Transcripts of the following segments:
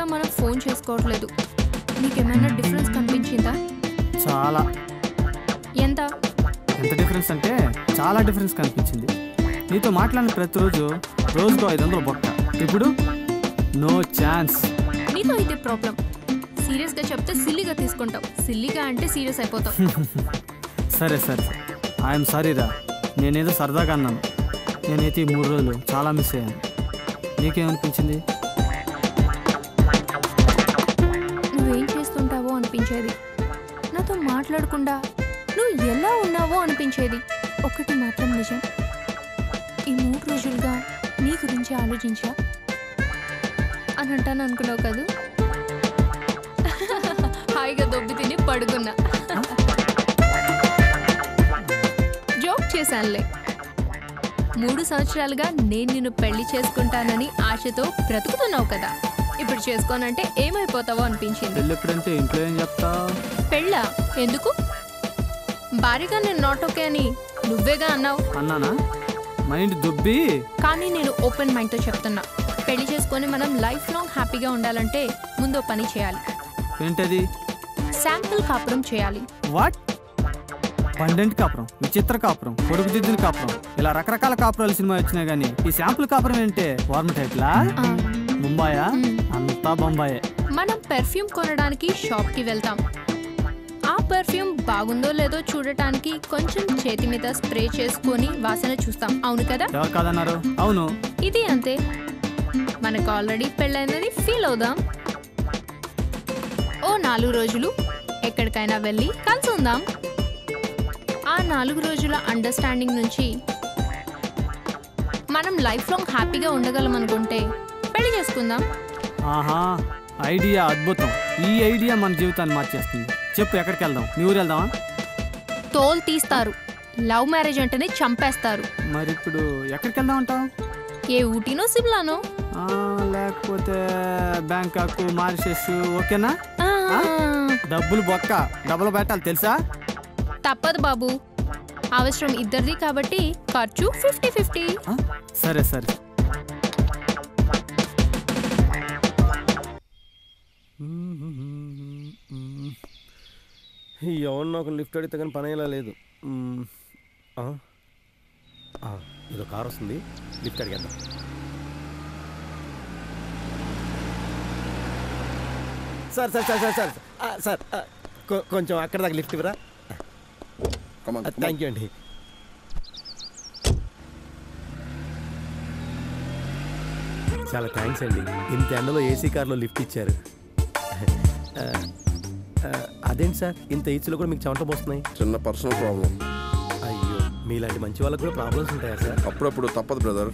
మనం ఫోన్ చేసుకోవట్లేదు నీకేమైనా డిఫరెన్స్ కనిపించిందా చాలా ఎంత ఎంత డిఫరెన్స్ అంటే చాలా డిఫరెన్స్ కనిపించింది నీతో మాట్లాడిన ప్రతిరోజు రోజుకో ఐదు వందలు బొక్క ఇప్పుడు నో ఛాన్స్ నీతో ఇదే ప్రాబ్లం సీరియస్గా చెప్తే సిల్లీగా తీసుకుంటావు సిల్లీగా అంటే సీరియస్ అయిపోతావు సరే సరే ఐఎమ్ సారీ రా నేనేదో సరదాగా అన్నాను నేనైతే ఈ మూడు రోజులు చాలా మిస్ అయ్యాను నీకేమనిపించింది నువ్వేం చేస్తుంటావో అనిపించేది నాతో మాట్లాడకుండా నువ్వు ఎలా ఉన్నావో అనిపించేది ఒకటి మాత్రం నిజం ఈ మూడు రోజులుగా నీ గురించి ఆలోచించా అని అంటాను అనుకున్నావు కదూ హాయిగా దొబ్బి తిని పడుకున్నా జోక్ చేశానులే మూడు సంవత్సరాలుగా నేను నిన్ను పెళ్లి చేసుకుంటానని ఆశతో బ్రతుకుతున్నావు కదా ఇప్పుడు చేసుకోనంటే ఏమైపోతావో అనిపించింది పెళ్ళి ఎప్పుడంటే ఇంట్లో ఏం చెప్తా పెళ్ళా ఎందుకు భారీగా నేను నాట్ ఓకే అని నువ్వేగా అన్నావు అన్నానా మైండ్ దుబ్బి కానీ నేను ఓపెన్ మైండ్తో చెప్తున్నా పెళ్లి చేసుకొని మనం లైఫ్ లాంగ్ హ్యాపీగా ఉండాలంటే ముందు ఓ పని చేయాలి ఏంటది శాంపుల్ కాపురం చేయాలి వాట్ పండెంట్ కాపురం విచిత్ర కాపురం పొడుగు దిద్దిన కాపురం ఇలా రకరకాల కాపురాలు సినిమా వచ్చినాయి కానీ ఈ శాంపుల్ కాపురం ఏంటే వార్మ టైప్లా ఆ, ముంబాయా మ్. అంతా బొంబాయే మనం పెర్ఫ్యూమ్ కొనడానికి షాప్కి వెళ్తాం ఆ పెర్ఫ్యూమ్ బాగుందో లేదో చూడటానికి కొంచెం చేతి మీద స్ప్రే చేసుకొని వాసన చూస్తాం అవును కదా ఎవరు కాదన్నారు అవును ఇది అంతే మనకు ఆల్రెడీ పెళ్ళైందని ఫీల్ అవుదాం ఓ నాలుగు రోజులు ఎక్కడికైనా వెళ్ళి కలిసి ఉందాం ఆ నాలుగు రోజుల అండర్స్టాండింగ్ నుంచి మనం లైఫ్ లాంగ్ హ్యాపీగా ఉండగలం అనుకుంటే పెళ్లి చేసుకుందాం ఆహా ఐడియా అద్భుతం ఈ ఐడియా మన జీవితాన్ని మార్చేస్తుంది చెప్పు ఎక్కడికి వెళ్దాం మీ ఊరు వెళ్దామా తోలు తీస్తారు లవ్ మ్యారేజ్ అంటేనే చంపేస్తారు మరి ఇప్పుడు ఎక్కడికి వెళ్దాం అంటావు ఏ ఊటీనో సిమ్లానో ఆ, లేకపోతే బ్యాంకాక్ మారిషస్ ఓకేనా ఆ, డబ్బులు బొక్క డబ్బులు పెట్టాలి తెలుసా తప్పదు బాబు అవసరం ఇద్దరిది కాబట్టి ఖర్చు ఫిఫ్టీ ఫిఫ్టీ ఆ, సరే సరే ఎవరినో ఒక లిఫ్ట్ అడిగితే కానీ పని అయ్యేలా లేదు మ్మ్. ఆ? ఆ, ఏదో కార్ వస్తుంది లిఫ్ట్ అడిగేద్దాం sir sir sir sir sir ఆ, సార్ ఆ, కొ- కొంచెం అక్కడ దాకా లిఫ్ట్ ఇవ్వరా థ్యాంక్ యూ అండి చాలా థ్యాంక్స్ అండి ఇంత ఎండలో ఏసీ కార్లో లిఫ్ట్ ఇచ్చారు ఆ, ఆ, అదేంటి సార్ ఇంత ఏసీలో కూడా మీకు చెమట పోస్తున్నాయి చిన్న పర్సనల్ ప్రాబ్లం అయ్యో మీలాంటి మంచి వాళ్ళకి కూడా ప్రాబ్లమ్స్ ఉంటాయా సార్ అప్పుడప్పుడు తప్పదు బ్రదర్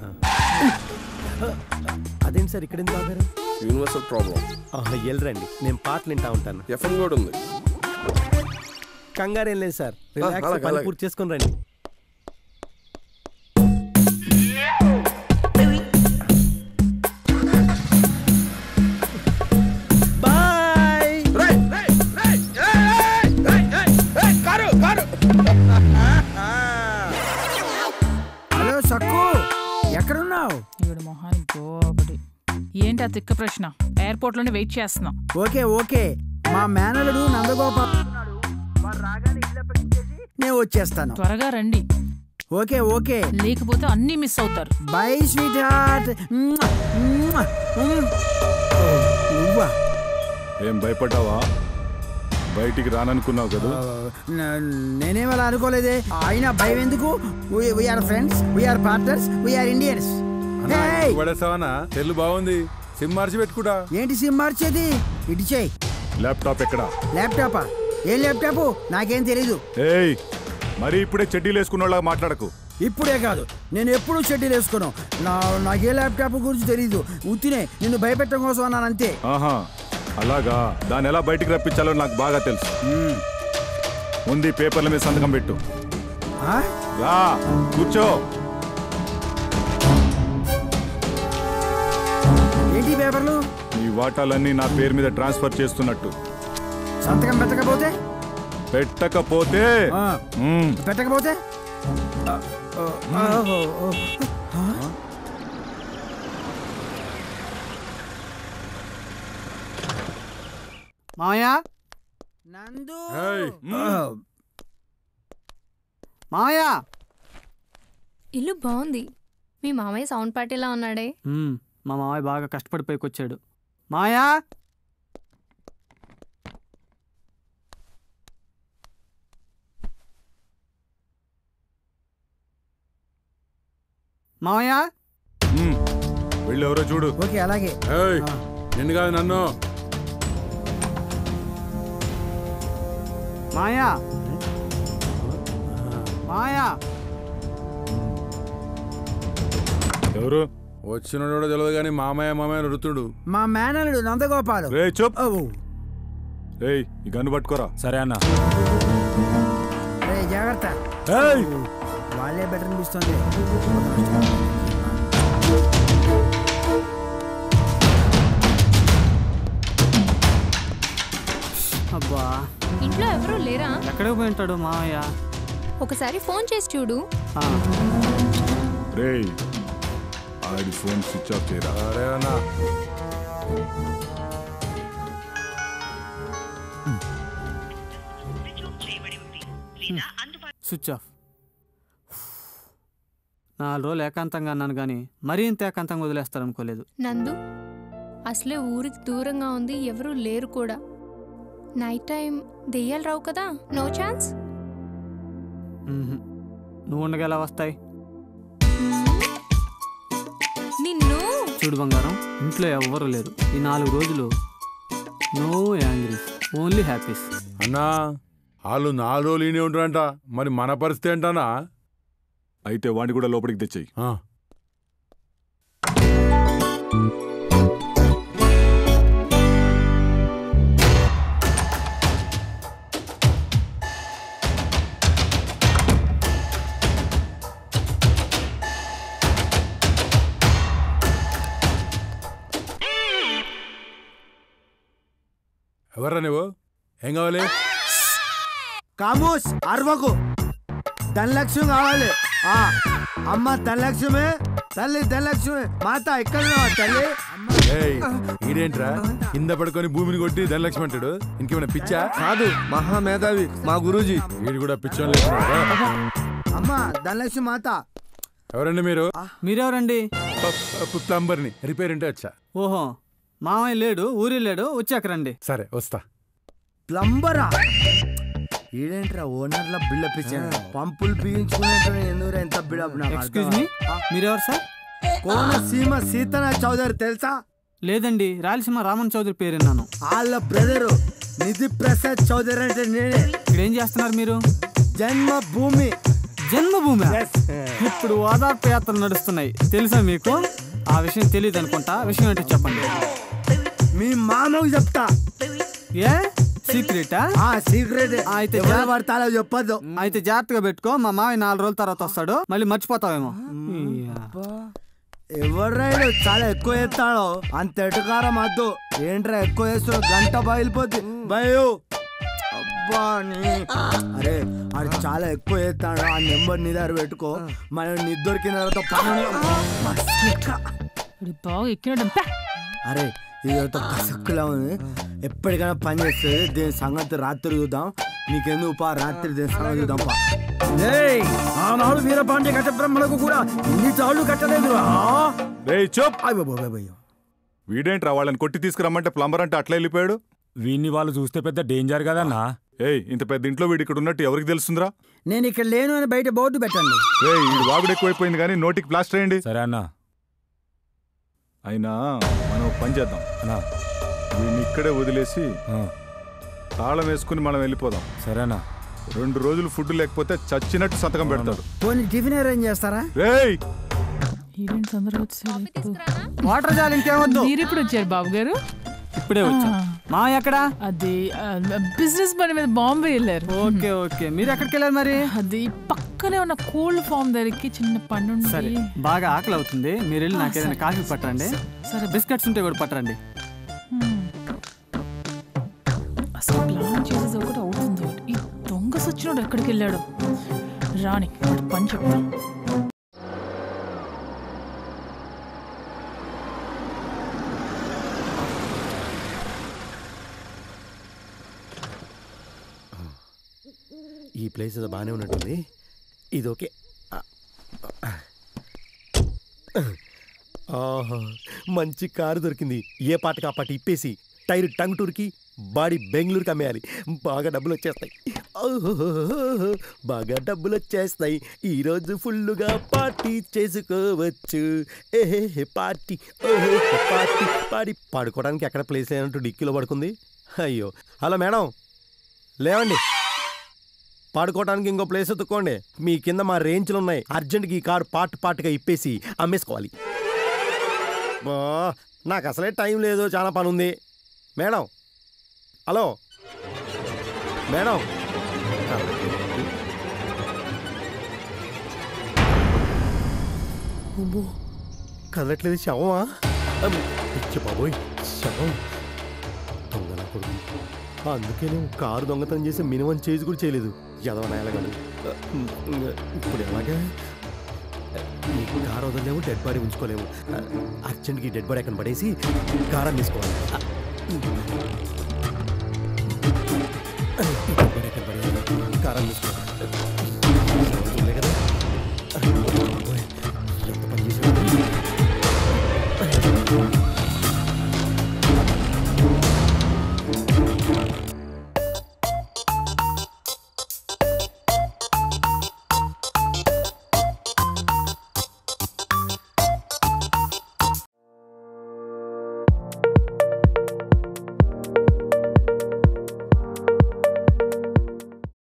అదేంటి సార్ ఇక్కడ ఎందుకు ఆగారు యూనివర్సల్ ప్రాబ్లం ఆహా, వెళ్ళరండి నేను పాటలు వింటా ఉంటాను ఎఫ్ఎం కూడా ఉంది కంగారు ఏం లేదు సార్ రిలాక్స్ అలాగే, పని అలాగే. పూర్తి చేసుకొని రండి బాయ్ హలో సక్కు ఎక్కడున్నావు ఈవిడ మొహానికి ఒకటి ఏంటి ఆ తిక్క ప్రశ్న ఎయిర్పోర్ట్ లోనే వెయిట్ చేస్తున్నాం ఓకే ఓకే మా మేనలుడు నందగోపాల్ నేను వచ్చేస్తాను త్వరగా రండి ఓకే ఓకే లేకపోతే అన్నీ మిస్ అవుతారు బై స్వీట్ హార్ట్ నువ్వా ఏం భయపడ్డావా బయటికి రాననుకున్నావు కదా న- నేనేం అలా అనుకోలేదే అయినా భయం ఎందుకు we are friends we are partners we are Indians పడేసావనా తెల్లు బాగుంది సిమ్ మార్చి పెట్టుకుంటా ఏంటి సిమ్ మార్చేది ఇటు చేయి ల్యాప్టాప్ ఎక్కడ ల్యాప్టాపా ఏం ల్యాప్టాప్ నాకేం తెలీదు ఏయ్ మరి ఇప్పుడే చెడ్డీలు వేసుకున్నోళ్ళ మాట్లాడకు ఇప్పుడే కాదు నేను ఎప్పుడూ షెడ్యూల్ వేసుకోను నా నాకు ఏ ల్యాప్టాప్ గురించి తెలీదు ఉత్తినే నిన్ను భయపెట్టడం కోసం అన్నాను అంతే ఆహా అలాగా దాన్ని ఎలా బయటికి రప్పించాలో నాకు బాగా తెలుసు ముందు ఈ పేపర్ల మీద సంతకం పెట్టు ఆ? రా కూర్చో ఏంటి పేపర్లు ఈ వాటాలన్నీ నా పేరు మీద ట్రాన్స్ఫర్ చేస్తున్నట్టు సంతకం పెట్టకపోతే పెట్టకపోతే ఆ, మ్మ్, పెట్టకపోతే ఆ, ఆ, ఓహో, ఓ. ఆ? మామయ్య నందు ఏయ్, మామయ్య ఇల్లు బాగుంది మీ మామయ్య సౌండ్ పార్టీలా ఉన్నాడే మ్మ్, మా మామయ్య బాగా కష్టపడి పైకి వచ్చాడు మాయా మామయ్య మ్మ్. వెళ్ళి ఎవరో చూడు ఓకే అలాగే ఏయ్ నిన్ను కాదు నన్ను మాయా మాయా ఎవరు వచ్చినోడు కూడా తెలియదు కానీ మామయ్య మామయ్య రుతుడు మా మేనలుడు నందగోపాలు రే చూప్ ఓ, రేయ్ ఈ గన్ను పట్టుకోరా సరే అన్న రే జాగ్రత్త ఏయ్ వాళ్ళే బెటర్ అనిపిస్తుంది అబ్బా ఇంట్లో ఎవరూ లేరా ఎక్కడికి పోయి ఉంటాడు మామయ్య ఒకసారి ఫోన్ చేసి చూడు ఆ, రేయ్ ఆడి ఫోన్ స్విచ్ ఆఫ్ చేయరా అరే అన్నా స్విచ్ ఆఫ్ నాలుగు రోజులు ఏకాంతంగా అన్నాను కానీ మరీ ఇంత ఏకాంతంగా వదిలేస్తారనుకోలేదు నందు అసలే ఊరికి దూరంగా ఉంది ఎవరూ లేరు కూడా నైట్ టైం దెయ్యాలు రావు కదా నో ఛాన్స్ మ్మ్హ్. నువ్వు ఉండగా ఎలా వస్తాయి నిన్ను చూడు బంగారం ఇంట్లో ఎవ్వరూ లేరు ఈ నాలుగు రోజులు నో యాంగ్రీస్ ఓన్లీ హ్యాపీస్ అన్నా వాళ్ళు నాలుగు రోజులు ఈనే ఉంటారంట మరి మన పరిస్థితి ఏంటన్నా అయితే వాడిని కూడా లోపలికి తెచ్చేయి ఆ, ఎవర్రా నువ్వు ఏం కావాలి కామూస్ అరవకు ధనలక్ష్మి కావాలి ఆ, అమ్మ ధనలక్ష్మి తల్లి ధనలక్ష్మి మాత ఎక్కడ ఉన్నావా తల్లి ఏయ్ ఈడేంట్రా కింద పడుకొని భూమిని కొట్టి ధనలక్ష్మి అంటాడు ఇంకేమైనా పిచ్చా కాదు మహామేధావి మా గురూజీ వీడు కూడా పిచ్చోని లేకున్నాడు అమ్మ ధనలక్ష్మి మాత ఎవరండి మీరు మీరెవరండి ప్లంబర్ని రిపేర్ ఉంటే వచ్చా ఓహో మామయ్య లేడు ఊరి లేడు వచ్చాక రండి సరే వస్తా ప్లంబరా ఈడేంట్రా ఓనర్ల బిల్డప్ ఇచ్చాను పంపులు బిగించుకున్నట్టు ఎందుకు ఎంత బిల్డప్ నాకు ఎక్స్క్యూజ్ మీ మీరెవరు సార్ కోనసీమ సీతనాథ్ చౌదరి తెలుసా లేదండి రాయలసీమ రామన్ చౌదరి పేరు విన్నాను వాళ్ళ బ్రదరు నిధి ప్రసాద్ చౌదరి అంటే నేనే ఇక్కడ ఏం చేస్తున్నారు మీరు జన్మ భూమి జన్మభూమి ఇప్పుడు ఓదార్పు యాత్రలు నడుస్తున్నాయి తెలుసా మీకు ఆ విషయం తెలియదు అనుకుంటా విషయం ఏంటో చెప్పండి మీ మామకు చెప్తా ఏ సీక్రెటా ఆ సీక్రెట్ అయితే ఎవరు జా- పడతాలో చెప్పొద్దు అయితే జాగ్రత్తగా పెట్టుకో మా మావయ్య నాలుగు రోజుల తర్వాత వస్తాడు మళ్ళీ మర్చిపోతావేమో ఇయ్యా. ఎవరైనా చాలా ఎక్కువ చేస్తాడో అంత ఎటుకారం వద్దు ఏంట్రా ఎక్కువ చేస్తున్నావు గంట బయలుపోద్ది భయో అబ్బా నీ అరే అది చాలా ఎక్కువ చేస్తాడు ఆ నెంబర్ నీ దగ్గర పెట్టుకో మనం నీ దొరికిన తర్వాత పని ఇది బాగా ఎక్కినాడు పా. అరే ఇది ఒక కసక్కులా ఉంది ఎప్పటికైనా పని చేస్తుంది దీని సంగతి రాత్రి చూద్దాం నీకెందుకు పా రాత్రి దీని సంగతి చూద్దాం పా ఆనాడు వీరపాండ్య కట్ట బ్రహ్మలకు కూడా ఇన్ని చాళ్ళు కట్టలేదు రేయ్ చూప్ వీడేంట్రా వాళ్ళని కొట్టి తీసుకురమ్మంటే ప్లంబర్ అంటే అట్లా వెళ్ళిపోయాడు వీన్ని వాళ్ళు చూస్తే పెద్ద డేంజర్ కదన్నా ఏయ్ ఇంత పెద్ద ఇంట్లో వీడు ఇక్కడ ఉన్నట్టు ఎవరికి తెలుస్తుందిరా నేను ఇక్కడ లేను అని బయట బోర్డు పెట్టండి రేయ్ ఈ వాగుడు ఎక్కువైపోయింది కానీ నోటికి ప్లాస్టర్ అయ్యండి సరే అన్న అయినా మనం ఒక పని చేద్దాం అన్నా వీడిని ఇక్కడే వదిలేసి ఆ, తాళం వేసుకుని మనం వెళ్ళిపోదాం సరే అన్న రెండు రోజులు ఫుడ్ లేకపోతే చచ్చినట్టు సంతకం పెడతాడు పోనీ టిఫిన్ అరేంజ్ చేస్తారా రేయ్ ఈవెంట్ తొందరగా వచ్చేసాడు ఇప్పుడు. వాటర్ జాలి ఇంకేమొద్దు మీరు ఎప్పుడు వచ్చారు బాబు గారు ఇప్పుడే వచ్చా మా ఎక్కడా అది బిజినెస్ పని మీద బాంబే వెళ్ళారు ఓకే ఓకే మీరు ఎక్కడికి వెళ్ళారు మరి అది పక్కనే ఉన్న కోల్డ్ ఫామ్ దగ్గరికి చిన్న పని సరే ఉంది బాగా ఆకలి అవుతుంది మీరు వెళ్ళి నాకు ఏదైనా కాఫీ పట్టండి సరే బిస్కెట్స్ ఉంటే కూడా పట్టరండి హ్మ్. అసలు ప్లాన్ చేసేది ఒకటి అవుతుంది ఈ దొంగ సచ్చినోడు ఎక్కడికి వెళ్ళాడు రాని వాడి పని చెప్తాను ఈ ప్లేస్ ఏదో బాగానే ఉన్నట్టుంది ఇది ఓకే ఆహా మంచి కారు దొరికింది ఏ పాటకి ఆ పాట ఇప్పేసి టైర్ టంగుటూరుకి బాడీ బెంగళూరుకి అమ్మేయాలి బాగా డబ్బులు వచ్చేస్తాయి ఓహోహోహో, బాగా డబ్బులు వచ్చేస్తాయి ఈరోజు ఫుల్లుగా పార్టీ చేసుకోవచ్చు ఏహే పార్టీ ఓహో పార్టీ పాడి పాడుకోవడానికి ఎక్కడ ప్లేస్ లేనట్టు డిక్కీలో పడుకుంది అయ్యో హలో మేడం లేవండి పాడుకోవడానికి ఇంకో ప్లేస్ ఎత్తుక్కోండి మీ కింద మా రేంజ్లు ఉన్నాయి అర్జెంట్కి ఈ కారు పార్ట్ పార్ట్గా ఇప్పేసి అమ్మేసుకోవాలి బా నాకు అసలే టైం లేదు చాలా పని ఉంది మేడం హలో మేడం అమ్మో, కదలట్లేదు శవమా అమ్, పిచ్చి బాబోయ్ శవం దొంగల కొడుకు అందుకే నేను కారు దొంగతనం చేసి మినిమం చేసి కూడా చేయలేదు ఎదవనాయలగాడు ఇప్పుడు ఎలాగా ఈ కారు వదలలేము డెడ్ బాడీ ఉంచుకోలేము అర్జెంట్కి డెడ్ బాడీ అక్కడ పడేసి కారం తీసుకోవాలి డెడ్ బాడీ ఎక్కడ పడేయాలి? కారం తీసుకోవాలి